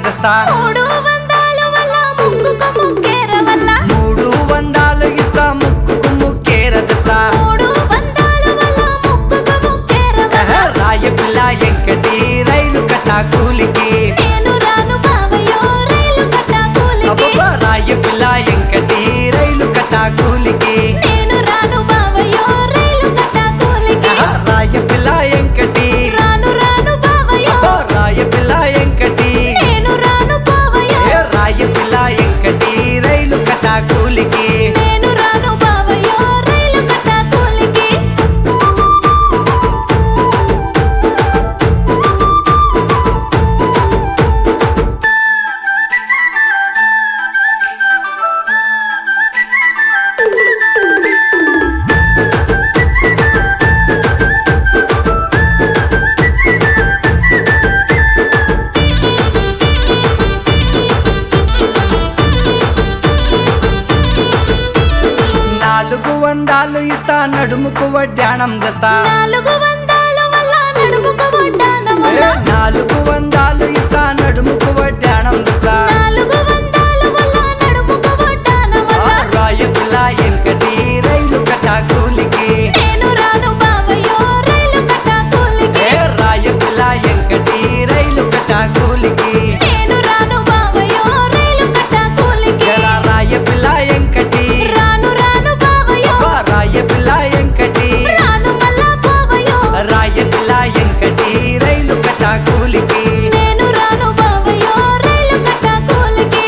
తెస్తా మూడు వందల వల్ల ముక్కుకు ముక్కేర వల్ల మూడు వందలు ఇస్తా ముక్కుకు ముక్కేర తెస్తా మూడు వందల వల్ల ముక్కుకు ముక్కేర ఆహా, వల్ల రాయ పిల్ల ఎంకటి రైలు కట్టా కూలికి నేను రాను బావయ్యో రైలు కట్ట కూలికి అబ్బబ్బా, రాయ పిల్ల ఎంకటి రైలు కట్టా కూలికి నేను రాను బావయ్యో రైలు కట్ట కూలికి ఆహా, రాయ పిల్ల ఎంకటి రాను రాను బావయ్యో అబ్బా, రాయ పిల్ల ఎంకటి నేను రాను బావయ్యో ఏ రాయ పిల్ల ఎంకటి రైలు కట్టా కూలికి నేను రాను బావయ్యో రైలు కట్ట కూలికి నాలుగు వందలు ఇస్తా నడుముకు వడ్డాణం తెస్తా నాలుగు వందల వల్ల నడుముకు వడ్డానం ఏ, వల్ల నాలుగు వందలు ఇస్తా నడుముకు వడ్డాణం తెస్తా నాలుగు వందల వల్ల నడుముకు వడ్డానం ఆ, వల్ల రాయ పిల్ల ఎంకటి రైలు కట్టా కూలికి నేను రాను బావయ్యో రైలు కట్ట కూలికి ఏ రాయ పిల్ల ఎంకటి రైలు కట్టా కూలికి నేను రాను బావయ్యో రైలు కట్ట కూలికి ఎరా రాయ పిల్ల ఎంకటి రాను రాను బావయ్యో అబ్బా, రాయ పిల్ల ఎంకటి రాను మళ్ళా బావయ్యో రాయ పిల్ల ఎంకటి రైలు కట్టా కూలికి నేను రాను బావయ్యో రైలు కట్ట కూలికి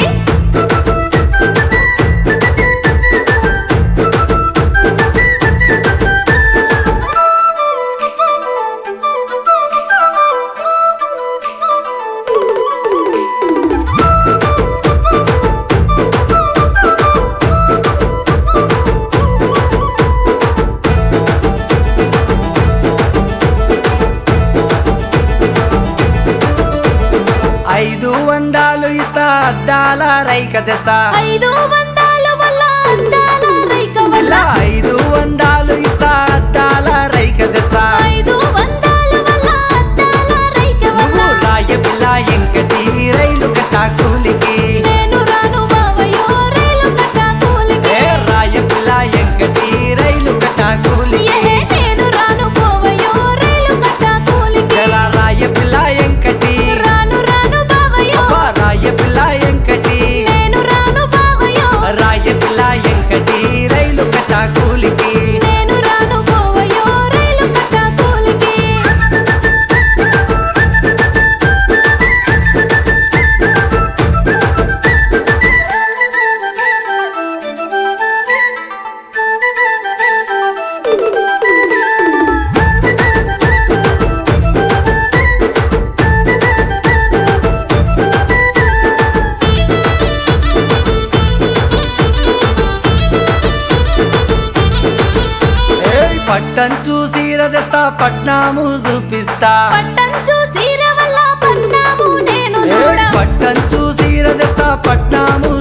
ఐదు వందలు ఇస్తా అద్దాల రైక తెస్తా ఐదు వందల వల్ల అందాల రైక వల్ల ఇలా ఐదు వందలు ఇస్తా అద్దాల రైక తెస్తా ఐదు వందల వల్ల అందాల రైక వల్ల నువ్వు రాయ పిల్ల ఎంకటి రైలు కట్టా కూలికి నేను రాను బావయ్యో రైలు కట్ట కూలికి ఏ రాయ పిల్ల ఎంకటి రైలు కట్టా కూలికి ఏ నేను రాను పోవయ్యో రైలు కట్ట కూలికి ఎలా రాయ పిల్ల ఎంకటి రాను రాను బావయ్యో అబ్బా, రాయ పిల్ల ఎంకటి నేను రాను బావయ్యో రాయ పిల్ల ఎంకటి రైలు కట్టా కూలికి నేను రాను పోవయ్యో రైలు కట్ట కూలికి ఏయ్ పట్టం చూసి రదస్తా పట్నాము చూపిస్తా పట్టంచు సీర వల్ల పట్నాము నేను ఏయ్ చూడ పట్టం చూసి రదస్తా పట్నాము